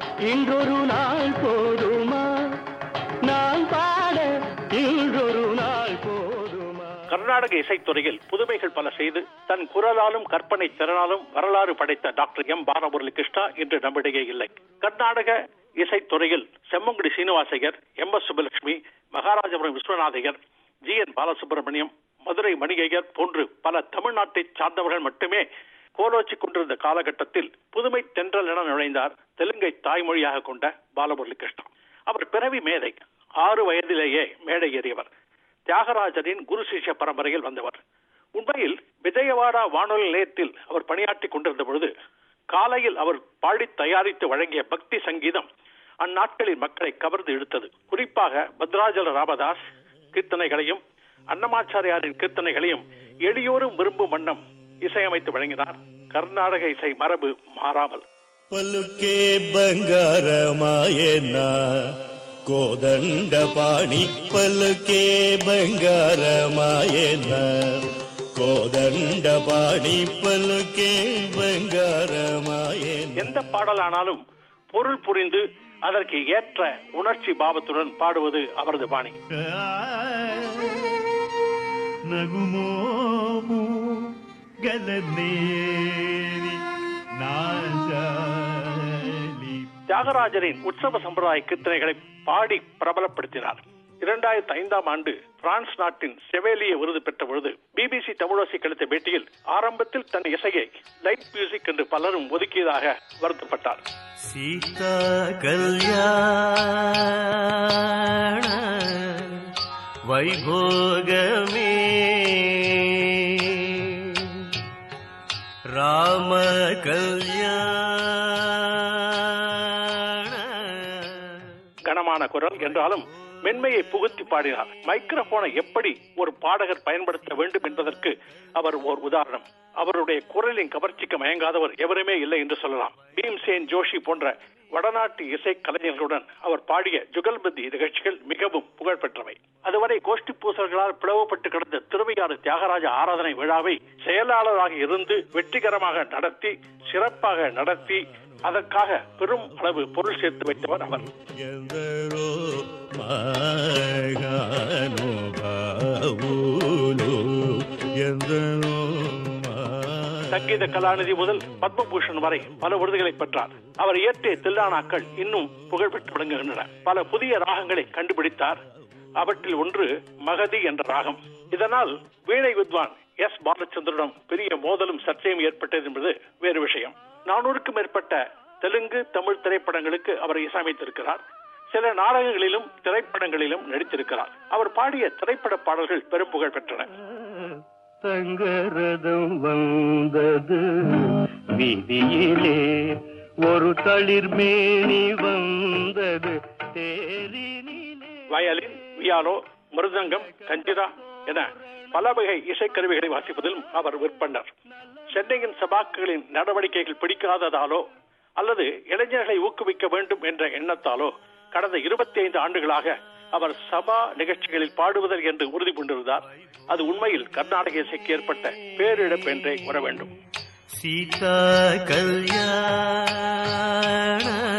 இன்றொரு நாள் போதுமா நான் பாட இன்றொரு நாள் போதுமா கர்நாடக இசைத்துறையில் புதுமைகள் பல செய்து தன் குரலாலும் கற்பனை திறனாலும் வரலாறு படைத்த டாக்டர் எம் பாலமுரளி கிருஷ்ணா இன்று நம்மிடையே இல்லை கர்நாடக இசைத்துறையில் Semmangudi Srinivasaiyer M S Subbulakshmi Maharajapuram Viswanathaiyer G N Balasubramaniam Madurai Maniiyer போன்று பல தமிழ்நாட்டை சார்ந்தவர்கள் மட்டுமே கோலோச்சிக் கொண்டிருந்த காலகட்டத்தில் புதுமை தென்றல் என நுழைந்தார் தெலுங்கை தாய்மொழியாக கொண்ட பாலமுரளி கிருஷ்ணா அவர் பிறவி மேதை ஆறு வயதிலேயே மேடை ஏறியவர் தியாகராஜரின் குரு சிஷ்ய பரம்பரையில் வந்தவர் உண்மையில் விஜயவாடா வானொலி நிலையத்தில் அவர் பணியாற்றிக் கொண்டிருந்த பொழுது காலையில் அவர் பாடி தயாரித்து வழங்கிய பக்தி சங்கீதம் அந்நாட்களில் மக்களை கவர்ந்து இழுத்தது குறிப்பாக பத்ராஜல ராமதாஸ் கீர்த்தனைகளையும் அன்னமாச்சாரியாரின் கீர்த்தனைகளையும் எளியோரும் விரும்பும் வண்ணம் இசையமைத்து வழங்கினார் கர்நாடக இசை மரபு மாறாமல் పలుకే బంగారమాయన కోదండ పాణి పలుకే బంగారమాయన కోదండ పాణి పలుకే బంగారమాయన எந்த பாடலானாலும் பொருள் புரிந்து அதற்கு ஏற்ற உணர்ச்சி பாவத்துடன் பாடுவது அவரது பாணி నగుమోము గలనేరి నాజాలి தியாகராஜரின் உற்சவ சம்பிரதாய கீர்த்தனைகளை பாடி பிரபலப்படுத்தினார் இரண்டாயிரத்தி ஐந்தாம் ஆண்டு பிரான்ஸ் நாட்டின் செவேலிய விருது பெற்ற பொழுது பிபிசி தமிழோசி கழித்த பேட்டியில் ஆரம்பத்தில் தன் இசையை லைட் மியூசிக் என்று பலரும் ஒதுக்கியதாக வருத்தப்பட்டார் సీతా కళ్యాణ వైభోగమే రామ కళ్యాణ கனமான குரல் என்றாலும் மென்மையை புகுத்தி பாடினார் மைக்ரோபோனை எப்படி ஒரு பாடகர் பயன்படுத்த வேண்டும் என்பதற்கு அவர் ஓர் உதாரணம் அவருடைய குரலின் கவர்ச்சிக்கு மயங்காதவர் எவருமே இல்லை என்று சொல்லலாம் பீம்சேன் ஜோஷி போன்ற வடநாட்டு இசை கலைஞர்களுடன் அவர் பாடிய ஜுகல்பந்தி நிகழ்ச்சிகள் மிகவும் புகழ்பெற்றவை அதுவரை கோஷ்டி பூசல்களால் பிளவுபட்டு கிடந்த திருவையாறு தியாகராஜ ஆராதனை விழாவை செயலாளராக இருந்து வெற்றிகரமாக நடத்தி சிறப்பாக நடத்தி அதற்காக பெரும் அளவு பொருள் சேர்த்து வைத்தவர் அவர் ఎందరో మహానుభావులు ఎందరో சங்கீத கலாநிதி முதல் பத்மபூஷன் வரை பல விருதுகளை பெற்றார் அவர் இயற்றிய தில்லானாக்கள் இன்னும் புகழ்பெற்று விளங்குகின்றன பல புதிய ராகங்களை கண்டுபிடித்தார் அவற்றில் ஒன்று மகதி என்ற ராகம் இதனால் வீணை வித்வான் எஸ் பாலச்சந்திரனிடம் பெரிய மோதலும் சர்ச்சையும் ஏற்பட்டது என்பது வேறு விஷயம் நானூறுக்கும் மேற்பட்ட தெலுங்கு தமிழ் திரைப்படங்களுக்கு அவர் இசையமைத்திருக்கிறார் சில நாடகங்களிலும் திரைப்படங்களிலும் நடித்திருக்கிறார் அவர் பாடிய திரைப்பட பாடல்கள் பெரும் புகழ் பெற்றன தங்கரதம் வந்தது வீதியிலே ஒரு தளிர்மேனி வந்தது தேரினிலே வயலின் வியாலோ மிருதங்கம் கஞ்சிரா என பல வகை இசைக்கருவிகளை வாசிப்பதிலும் அவர் விற்பனர் சென்னையின் சபாக்களின் நடவடிக்கைகள் பிடிக்காததாலோ அல்லது இளைஞர்களை ஊக்குவிக்க வேண்டும் என்ற எண்ணத்தாலோ கடந்த இருபத்தி ஐந்து ஆண்டுகளாக அவர் சபா நிகழ்ச்சிகளில் பாடுவதர் என்று உறுதி கொண்டிருந்தார் அது உண்மையில் கர்நாடக இசைக்கு ஏற்பட்ட பேரிழப்பு என்றே கூற வேண்டும் సీతా కళ్యాణ